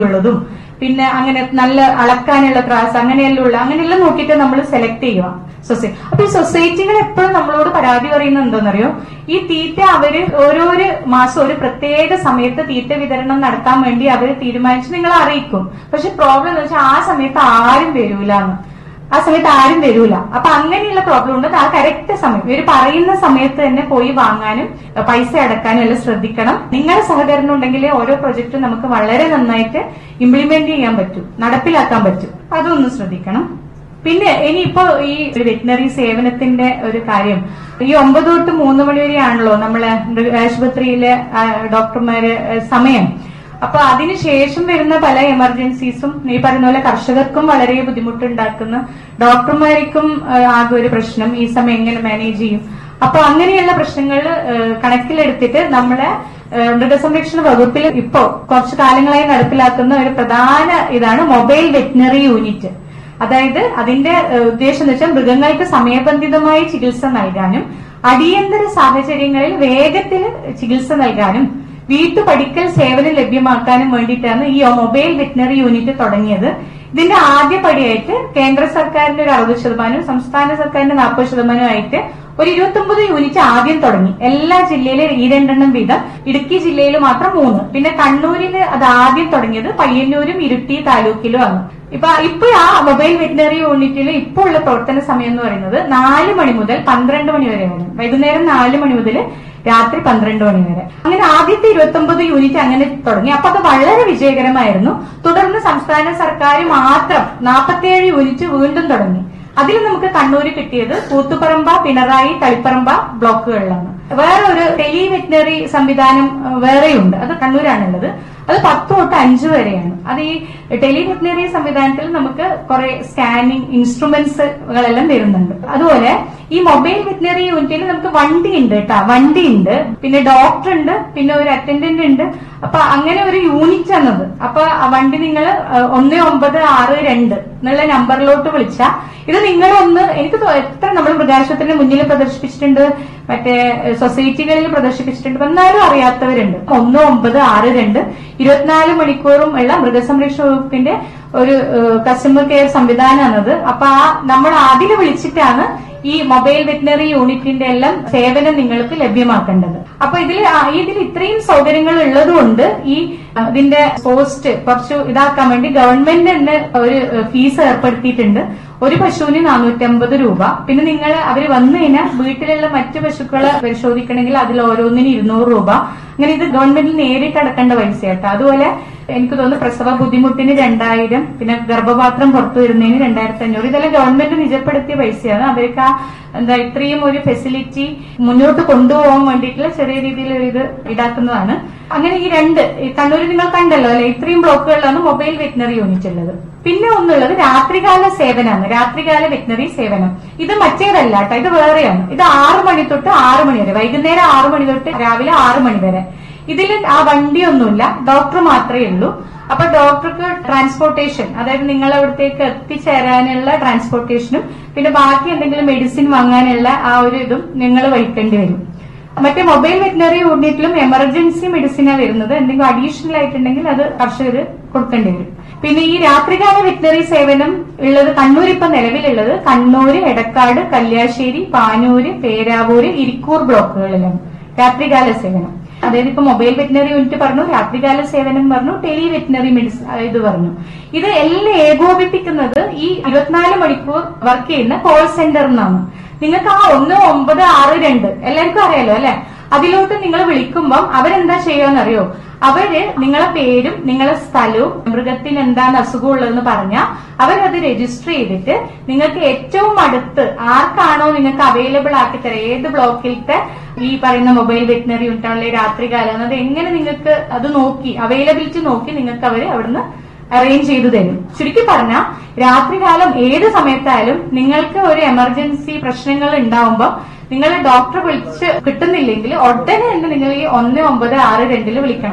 ഉള്ളതും പിന്നെ അങ്ങനെ നല്ല അളക്കാനുള്ള ത്രാസ് അങ്ങനെയെല്ലാം ഉള്ള അങ്ങനെയെല്ലാം നോക്കിയിട്ട് നമ്മൾ സെലക്ട് ചെയ്യുക സൊസൈറ്റി അപ്പൊ ഈ സൊസൈറ്റികൾ എപ്പോഴും നമ്മളോട് പരാതി പറയുന്നത് എന്താണെന്നറിയോ ഈ തീറ്റ അവര് ഓരോരോ മാസം ഒരു പ്രത്യേക സമയത്ത് തീറ്റ വിതരണം നടത്താൻ വേണ്ടി അവര് തീരുമാനിച്ച് നിങ്ങളെ അറിയിക്കും പക്ഷെ പ്രോബ്ലം എന്ന് വെച്ചാൽ ആ സമയത്ത് ആരും വരൂലെന്ന് ആ സമയത്ത് ആരും വരൂല അപ്പൊ അങ്ങനെയുള്ള പ്രോബ്ലം ഉണ്ട് ആ കറക്റ്റ് സമയം ഇവർ പറയുന്ന സമയത്ത് തന്നെ പോയി വാങ്ങാനും അഹ് പൈസ അടക്കാനും എല്ലാം ശ്രദ്ധിക്കണം നിങ്ങളുടെ സഹകരണം ഉണ്ടെങ്കിൽ ഓരോ പ്രൊജക്റ്റും നമുക്ക് വളരെ നന്നായിട്ട് ഇംപ്ലിമെന്റ് ചെയ്യാൻ പറ്റും നടപ്പിലാക്കാൻ പറ്റും അതൊന്ന് ശ്രദ്ധിക്കണം പിന്നെ ഇനിയിപ്പോ ഈ ഒരു വെറ്റിനറി സേവനത്തിന്റെ ഒരു കാര്യം ഈ ഒമ്പത് തൊട്ട് മൂന്ന് മണി വരെയാണല്ലോ നമ്മളെ മൃഗ- ആശുപത്രിയിലെ ആ, ഡോക്ടർമാര് ആ, സമയം അപ്പൊ അതിനുശേഷം വരുന്ന പല എമർജൻസീസും ഈ പറയുന്ന പോലെ കർഷകർക്കും വളരെ ബുദ്ധിമുട്ടുണ്ടാക്കുന്ന ഡോക്ടർമാർക്കും ആ, ആകെ ഒരു പ്രശ്നം ഈ സമയം എങ്ങനെ മാനേജ് ചെയ്യും അപ്പൊ അങ്ങനെയുള്ള പ്രശ്നങ്ങൾ കണക്കിലെടുത്തിട്ട് നമ്മളെ ആ, മൃഗസംരക്ഷണ വകുപ്പിൽ ഇപ്പോ കുറച്ചു കാലങ്ങളായി നടപ്പിലാക്കുന്ന ഒരു പ്രധാന ഇതാണ് മൊബൈൽ വെറ്റിനറി യൂണിറ്റ് അതായത് അതിന്റെ ഏഹ്, ഉദ്ദേശം എന്ന് വെച്ചാൽ മൃഗങ്ങൾക്ക് സമയബന്ധിതമായി ചികിത്സ നൽകാനും അടിയന്തര സാഹചര്യങ്ങളിൽ വേഗത്തിൽ ചികിത്സ നൽകാനും വീട്ടുപടിക്കൽ സേവനം ലഭ്യമാക്കാനും വേണ്ടിയിട്ടാണ് ഈ മൊബൈൽ വെറ്റിനറി യൂണിറ്റ് തുടങ്ങിയത് ഇതിന്റെ ആദ്യ പടിയായിട്ട് കേന്ദ്ര സർക്കാരിന്റെ ഒരു അറുപത് ശതമാനവും സംസ്ഥാന സർക്കാരിന്റെ നാൽപ്പത് ശതമാനമായിട്ട് ഒരു ഇരുപത്തൊമ്പത് യൂണിറ്റ് ആദ്യം തുടങ്ങി എല്ലാ ജില്ലയിലും ഈ രണ്ടെണ്ണം വീതം ഇടുക്കി ജില്ലയിൽ മാത്രം മൂന്ന് പിന്നെ കണ്ണൂരിൽ അത് ആദ്യം തുടങ്ങിയത് പയ്യന്നൂരും ഇരുട്ടി താലൂക്കിലും ആണ് ഇപ്പൊ ഇപ്പൊ ആ മൊബൈൽ വെറ്റിനറി യൂണിറ്റിൽ ഇപ്പോൾ ഉള്ള പ്രവർത്തന സമയം എന്ന് പറയുന്നത് നാല് മണി മുതൽ പന്ത്രണ്ട് മണി വരെയാണ് വൈകുന്നേരം നാല് മണി മുതൽ രാത്രി പന്ത്രണ്ട് മണി വരെ അങ്ങനെ ആദ്യത്തെ ഇരുപത്തി ഒമ്പത് യൂണിറ്റ് അങ്ങനെ തുടങ്ങി അപ്പൊ അത് വളരെ വിജയകരമായിരുന്നു തുടർന്ന് സംസ്ഥാന സർക്കാർ മാത്രം നാൽപ്പത്തിയേഴ് യൂണിറ്റ് വീണ്ടും തുടങ്ങി അതിൽ നമുക്ക് കണ്ണൂര് കിട്ടിയത് കൂത്തുപറമ്പ പിണറായി തളിപ്പറമ്പ ബ്ലോക്കുകളിലാണ് വേറെ ഒരു ടെലി വെറ്റിനറി സംവിധാനം ഏഹ്, വേറെയുണ്ട് അത് കണ്ണൂരാണുള്ളത് അത് പത്ത് തൊട്ട് അഞ്ച് വരെയാണ് അത് ഈ ടെലി വെറ്റിനറി സംവിധാനത്തിൽ നമുക്ക് കുറെ സ്കാനിങ് ഇൻസ്ട്രുമെന്റ്സുകളെല്ലാം വരുന്നുണ്ട് അതുപോലെ ഈ മൊബൈൽ വെറ്റിനറി യൂണിറ്റിൽ നമുക്ക് വണ്ടി ഉണ്ട് കേട്ടോ വണ്ടി ഉണ്ട് പിന്നെ ഡോക്ടർ ഉണ്ട് പിന്നെ ഒരു അറ്റൻഡന്റ് ഉണ്ട് അപ്പൊ അങ്ങനെ ഒരു യൂണിറ്റ് ആണത് അപ്പൊ ആ വണ്ടി നിങ്ങൾ ഒന്ന് ഒമ്പത് ആറ് രണ്ട് എന്നുള്ള നമ്പറിലോട്ട് വിളിച്ചാൽ ഇത് നിങ്ങളൊന്ന് എനിക്ക് തോ- എത്ര നമ്മൾ മൃഗാശുപത്രിയുടെ മുന്നിൽ പ്രദർശിപ്പിച്ചിട്ടുണ്ട് മറ്റേ ഏഹ്, സൊസൈറ്റികളിൽ പ്രദർശിപ്പിച്ചിട്ടുണ്ട് എന്നാലും അറിയാത്തവരുണ്ട് ഒന്ന് ഒമ്പത് ആറ് രണ്ട് ഇരുപത്തിനാല് മണിക്കൂറും ഉള്ള മൃഗസംരക്ഷണ വകുപ്പിന്റെ ഒരു കസ്റ്റമർ കെയർ സംവിധാനമാണത് അപ്പൊ ആ നമ്മൾ അതിൽ വിളിച്ചിട്ടാണ് ഈ മൊബൈൽ വെറ്റിനറി യൂണിറ്റിന്റെ എല്ലാം സേവനം നിങ്ങൾക്ക് ലഭ്യമാക്കേണ്ടത് അപ്പൊ ഇതിൽ ഇതിൽ ഇത്രയും സൗകര്യങ്ങൾ ഉള്ളതുകൊണ്ട് ഈ ആ, ഇതിന്റെ പോസ്റ്റ് കുറച്ച് ഇതാക്കാൻ വേണ്ടി ഗവൺമെന്റ് തന്നെ ഒരു ഫീസ് ഏർപ്പെടുത്തിയിട്ടുണ്ട് ഒരു പശുവിന് നാനൂറ്റമ്പത് രൂപ പിന്നെ നിങ്ങൾ അവർ വന്നു കഴിഞ്ഞാൽ വീട്ടിലുള്ള മറ്റു പശുക്കളെ പരിശോധിക്കണമെങ്കിൽ അതിൽ ഓരോന്നിന് ഇരുന്നൂറ് രൂപ അങ്ങനെ ഇത് ഗവൺമെന്റിൽ നേരിട്ട് അടക്കേണ്ട പൈസയാട്ടോ അതുപോലെ എനിക്ക് തോന്നുന്നു പ്രസവ ബുദ്ധിമുട്ടിന് രണ്ടായിരം പിന്നെ ഗർഭപാത്രം പുറത്തു വരുന്നതിന് രണ്ടായിരത്തി അഞ്ഞൂറ് ഇതെല്ലാം ഗവൺമെന്റ് നിജപ്പെടുത്തിയ പൈസയാണ് അവർക്ക് ആ എന്താ ഇത്രയും ഒരു ഫെസിലിറ്റി മുന്നോട്ട് കൊണ്ടുപോകാൻ വേണ്ടിയിട്ടുള്ള ചെറിയ രീതിയിൽ ഒരു ഇത് ഈടാക്കുന്നതാണ് അങ്ങനെ ഈ രണ്ട് ഈ കണ്ണൂരിൽ നിങ്ങൾ കണ്ടല്ലോ അല്ലെ ഇത്രയും ബ്ലോക്കുകളിലാണ് മൊബൈൽ വെറ്റിനറി യൂണിറ്റ് ഉള്ളത് പിന്നെ ഒന്നുള്ളത് രാത്രികാല സേവനമാണ് രാത്രികാല വെറ്റിനറി സേവനം ഇത് മറ്റേതല്ല കേട്ടോ ഇത് വേറെയാണ് ഇത് ആറ് മണി തൊട്ട് ആറ് മണി വരെ വൈകുന്നേരം ആറ് മണി തൊട്ട് രാവിലെ ആറ് മണി വരെ ഇതിൽ ആ വണ്ടിയൊന്നുമില്ല ഡോക്ടർ മാത്രമേ ഉള്ളൂ അപ്പൊ ഡോക്ടർക്ക് ട്രാൻസ്പോർട്ടേഷൻ അതായത് നിങ്ങൾ അവിടത്തേക്ക് എത്തിച്ചേരാനുള്ള ട്രാൻസ്പോർട്ടേഷനും പിന്നെ ബാക്കി എന്തെങ്കിലും മെഡിസിൻ വാങ്ങാനുള്ള ആ ഒരു ഇതും നിങ്ങൾ വഹിക്കേണ്ടി വരും മറ്റേ മൊബൈൽ വെറ്റിനറി യൂണിറ്റിലും എമർജൻസി മെഡിസിനാണ് വരുന്നത് എന്തെങ്കിലും അഡീഷണൽ ആയിട്ടുണ്ടെങ്കിൽ അത് കർഷകർ കൊടുക്കേണ്ടി വരും പിന്നെ ഈ രാത്രികാല വെറ്റിനറി സേവനം ഉള്ളത് കണ്ണൂർ ഇപ്പൊ നിലവിലുള്ളത് കണ്ണൂര് എടക്കാട് കല്യാശ്ശേരി പാനൂര് പേരാവൂര് ഇരിക്കൂർ ബ്ലോക്കുകളിലാണ് രാത്രികാല സേവനം അതായത് ഇപ്പൊ മൊബൈൽ വെറ്റിനറി യൂണിറ്റ് പറഞ്ഞു രാത്രികാല സേവനം പറഞ്ഞു ടെലി വെറ്റിനറി മെഡിസിൻ ഇത് പറഞ്ഞു ഇത് എല്ലാം ഏകോപിപ്പിക്കുന്നത് ഈ ഇരുപത്തിനാല് മണിക്കൂർ വർക്ക് ചെയ്യുന്ന കോൾ സെന്റർ എന്നാണ് നിങ്ങൾക്ക് ആ ഒന്ന് ഒമ്പത് ആറ് രണ്ട് എല്ലാവർക്കും അറിയാലോ അല്ലെ അതിലോട്ട് നിങ്ങൾ വിളിക്കുമ്പം അവരെന്താ ചെയ്യുമെന്നറിയോ അവര് നിങ്ങളെ പേരും നിങ്ങളെ സ്ഥലവും മൃഗത്തിന് എന്താണ് അസുഖമുള്ളതെന്ന് പറഞ്ഞാൽ അവരത് രജിസ്റ്റർ ചെയ്തിട്ട് നിങ്ങൾക്ക് ഏറ്റവും അടുത്ത് ആർക്കാണോ നിങ്ങൾക്ക് അവൈലബിൾ ആക്കി തരാം ഏത് ബ്ലോക്കിലത്തെ ഈ പറയുന്ന മൊബൈൽ വെറ്റിനറി യൂണിറ്റാണല്ലേ രാത്രികാലം അത് എങ്ങനെ നിങ്ങൾക്ക് അത് നോക്കി അവൈലബിലിറ്റി നോക്കി നിങ്ങൾക്ക് അവര് അവിടുന്ന് അറേഞ്ച് ചെയ്തു തരും ചുരുക്കി പറഞ്ഞാൽ രാത്രികാലം ഏത് സമയത്തായാലും നിങ്ങൾക്ക് ഒരു എമർജൻസി പ്രശ്നങ്ങൾ ഉണ്ടാവുമ്പോൾ നിങ്ങൾ ഡോക്ടറെ വിളിച്ച് കിട്ടുന്നില്ലെങ്കിൽ ഉടനെ തന്നെ നിങ്ങൾ ഈ ഒന്ന് ഒമ്പത് ആറ് രണ്ടില് വിളിക്കണം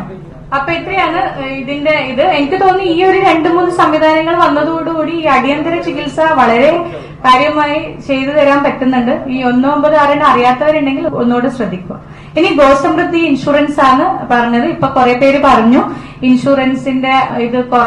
അപ്പൊ ഇത്രയാണ് ഇതിന്റെ ഇത് എനിക്ക് തോന്നുന്നു ഈ ഒരു രണ്ട് മൂന്ന് സംവിധാനങ്ങൾ വന്നതോടുകൂടി ഈ അടിയന്തര ചികിത്സ വളരെ കാര്യമായി ചെയ്തു തരാൻ പറ്റുന്നുണ്ട് ഈ ഒന്ന് ഒമ്പത് ആറിന് അറിയാത്തവരുണ്ടെങ്കിൽ ഒന്നുകൂടെ ശ്രദ്ധിക്കുക ഇനി ഗോസമൃദ്ധി ഇൻഷുറൻസ് ആണ് പറഞ്ഞത് ഇപ്പൊ കുറെ പേര് പറഞ്ഞു ഇൻഷുറൻസിന്റെ ഇത്